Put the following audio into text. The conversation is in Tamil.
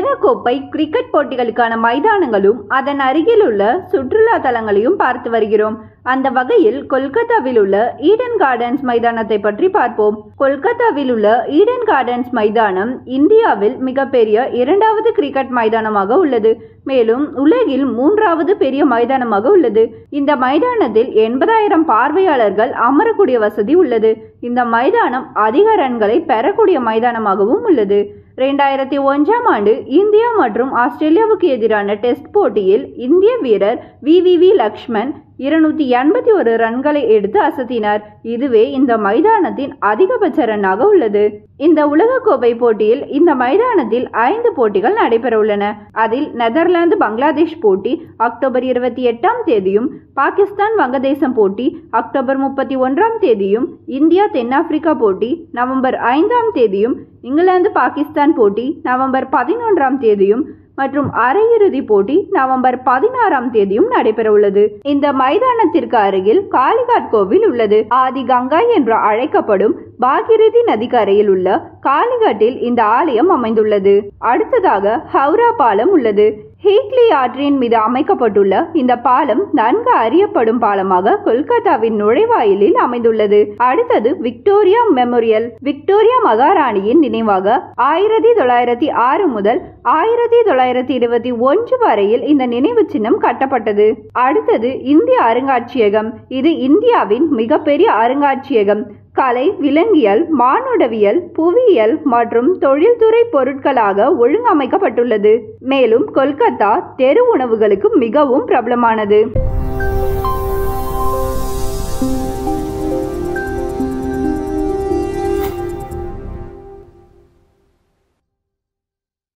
உலகக்கோப்பை கிரிக்கெட் போட்டிகளுக்கான மைதானங்களும் அதன் அருகிலுள்ள சுற்றுலா தலங்களையும் பார்த்து வருகிறோம் அந்த வகையில் கொல்கத்தாவில் உள்ள ஈடன் கார்டன்ஸ் மைதானத்தை பற்றி பார்ப்போம் கொல்கத்தாவில் உள்ள ஈடன் கார்டன்ஸ் மைதானம் இந்தியாவில் மிகப்பெரிய இரண்டாவது கிரிக்கெட் மைதானமாக உள்ளது மேலும் உலகில் மூன்றாவது பெரிய மைதானமாக உள்ளது இந்த மைதானத்தில் எண்பதாயிரம் பார்வையாளர்கள் அமரக்கூடிய வசதி உள்ளது இந்த மைதானம் அதிக ரன்களை பெறக்கூடிய மைதானமாகவும் உள்ளது ரெண்டாயிரத்தி ஒன்றாம் ஆண்டு இந்தியா மற்றும் ஆஸ்திரேலியாவுக்கு எதிரான டெஸ்ட் போட்டியில் இந்திய வீரர் வி வி வி லக்ஷ்மன் இருநூத்தி எண்பத்தி ஒரு ரன்களை எடுத்து அசத்தினார் இதுவே இந்த மைதானத்தின் அதிகபட்ச ரன்னாக உள்ளது இந்த உலகக்கோப்பை போட்டியில் இந்த மைதானத்தில் ஐந்து போட்டிகள் நடைபெற உள்ளன அதில் நெதர்லாந்து பங்களாதேஷ் போட்டி அக்டோபர் இருபத்தி எட்டாம் தேதியும் பாகிஸ்தான் வங்கதேசம் போட்டி அக்டோபர் முப்பத்தி ஒன்றாம் தேதியும் இந்தியா தென்னாப்பிரிக்கா போட்டி நவம்பர் ஐந்தாம் தேதியும் இங்கிலாந்து பாகிஸ்தான் போட்டி நவம்பர் பதினொன்றாம் தேதியும் மற்றும் அரையிறுதி போட்டி நவம்பர் பதினாறாம் தேதியும் நடைபெற உள்ளது இந்த மைதானத்திற்கு அருகில் காளிகாட் கோவில் உள்ளது ஆதி கங்காய் என்று அழைக்கப்படும் பாகிரதி நதிக்கரையில் உள்ள காளிகாட்டில் இந்த ஆலயம் அமைந்துள்ளது அடுத்ததாக ஹவுரா பாலம் உள்ளது ஹீக்லி ஆற்றின் மீது அமைக்கப்பட்டுள்ள இந்த பாலம் நன்கு அறியப்படும் பாலமாக கொல்கத்தாவின் நுழைவாயிலில் அமைந்துள்ளது அடுத்தது விக்டோரியா மெமோரியல் விக்டோரியா மகாராணியின் நினைவாக ஆயிரத்தி தொள்ளாயிரத்தி ஆறு முதல் ஆயிரத்தி தொள்ளாயிரத்தி இருபத்தி ஒன்று வரையில் இந்த நினைவு சின்னம் கட்டப்பட்டது அடுத்தது இந்திய அருங்காட்சியகம் இது இந்தியாவின் மிகப்பெரிய அருங்காட்சியகம் கலை விலங்கியல் மானுடவியல் புவியியல் மற்றும் தொழில்துறை பொருட்களாக ஒழுங்கமைக்கப்பட்டுள்ளது மேலும் கொல்கத்தா தெரு உணவுகளுக்கு மிகவும் பிரபலமானது